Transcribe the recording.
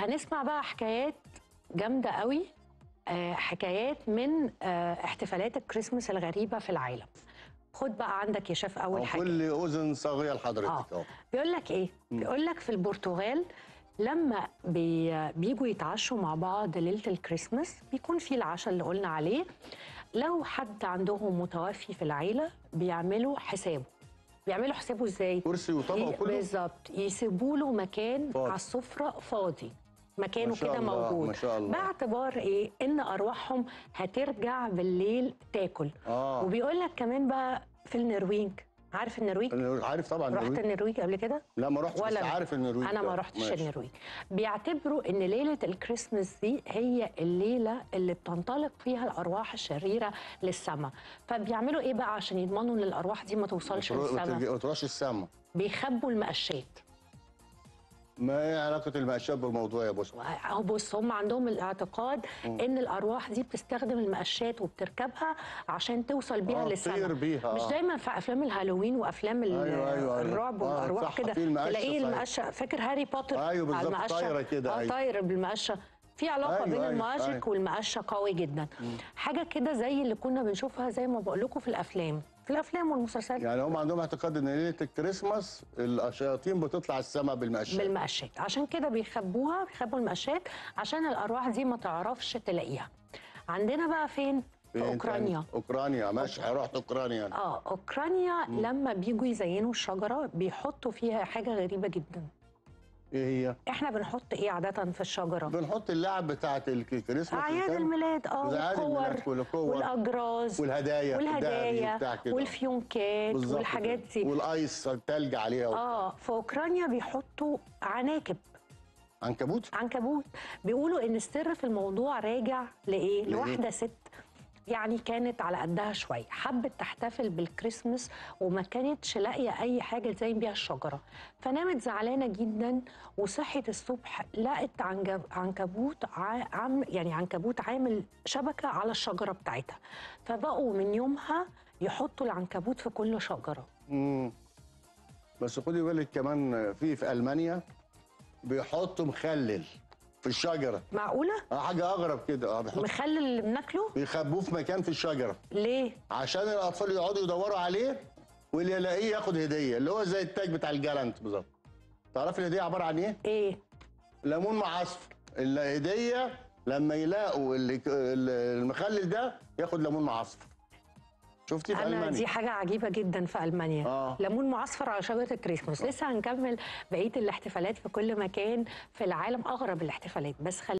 هنسمع بقى حكايات جامده قوي آه، حكايات من آه، احتفالات الكريسماس الغريبه في العالم خد بقى عندك يا شيف اول حاجه كل اذن صاغيه لحضرتك اهو بيقول لك ايه بيقول لك في البرتغال لما بي بيجوا يتعشوا مع بعض ليله الكريسماس بيكون في العشاء اللي قلنا عليه لو حد عندهم متوفي في العيله بيعملوا حسابه بيعملوا حسابه ازاي كرسي وطبق ي- وكله بالظبط يسيبوا له مكان فاضي. على السفره فاضي مكانه ما شاء كده الله، موجود ما شاء الله. باعتبار ايه ان ارواحهم هترجع بالليل تاكل اه وبيقول لك كمان بقى في النرويج عارف النرويج أنا عارف طبعا رحت النرويج النرويج قبل كده لا ما رحتش بس ولا عارف النرويج انا ده. ما رحتش ماشي. النرويج بيعتبروا ان ليله الكريسماس دي هي الليله اللي بتنطلق فيها الارواح الشريره للسماء فبيعملوا ايه بقى عشان يضمنوا ان الارواح دي ما توصلش ما ترو- ما للسماء ترج- ما تروحش السما بيخبوا المقشات ما هي علاقه المقشات بالموضوع يا بوس أو بص هم عندهم الاعتقاد ان الارواح دي بتستخدم المقشات وبتركبها عشان توصل بيها آه، للسماء تطير بيها، مش آه. دايما في افلام الهالوين وافلام ال- أيوة، أيوة، أيوة. الرعب آه، والارواح صح، كده في المقشة تلاقيه صحيح. المقشه فاكر هاري بوتر أيوة، على بالظبط، المقشة؟ طايرة كده، اه أيوة. طاير بالمقشه في علاقه أيوة، بين أيوة، الماجيك أيوة. والمقشه قوي جدا حاجه كده زي اللي كنا بنشوفها زي ما بقول لكم في الافلام في الافلام والمسلسلات يعني هم عندهم اعتقاد ان ليله الكريسماس الشياطين بتطلع السما بالمقشات بالمقشات عشان كده بيخبوها بيخبوا المقشات عشان الارواح دي ما تعرفش تلاقيها عندنا بقى فين في فين اوكرانيا تاني؟ اوكرانيا ماشي رحت اوكرانيا اه اوكرانيا لما بيجوا يزينوا الشجره بيحطوا فيها حاجه غريبه جدا ايه هي؟ احنا بنحط ايه عاده في الشجره بنحط اللعب بتاعت الكريسماس اعياد والكلام. الميلاد اه زي أعياد والكور الميلاد والكور. والاجراز والهدايا والهدايا بتاع كده. والفيونكات بالظبط والحاجات كده. دي والايس التلج عليها اه في اوكرانيا بيحطوا عناكب عنكبوت عنكبوت بيقولوا ان السر في الموضوع راجع لايه لإيه؟ لواحده ست يعني كانت على قدها شويه حبت تحتفل بالكريسماس وما كانتش لاقيه اي حاجه تزين بيها الشجره فنامت زعلانه جدا وصحت الصبح لقت عنجب عنكبوت ع- عم يعني عنكبوت عامل شبكه على الشجره بتاعتها فبقوا من يومها يحطوا العنكبوت في كل شجره مم. بس خدي بالك كمان في في المانيا بيحطوا مخلل في الشجره معقوله آه، حاجه اغرب كده اه بيحطوا مخلل اللي بناكله بيخبوه في مكان في الشجره ليه عشان الاطفال يقعدوا يدوروا عليه واللي يلاقيه ياخد هديه اللي هو زي التاج بتاع الجالنت بالظبط تعرفي الهديه عباره عن ايه؟ ايه ليمون مع عصفر الهديه لما يلاقوا اللي- المخلل ده ياخد ليمون مع عصفر شفتي في انا المانيا دي حاجه عجيبه جدا في المانيا آه. ليمون معصفر على شجره الكريسماس لسه هنكمل بقيه الاحتفالات في كل مكان في العالم اغرب الاحتفالات بس خلي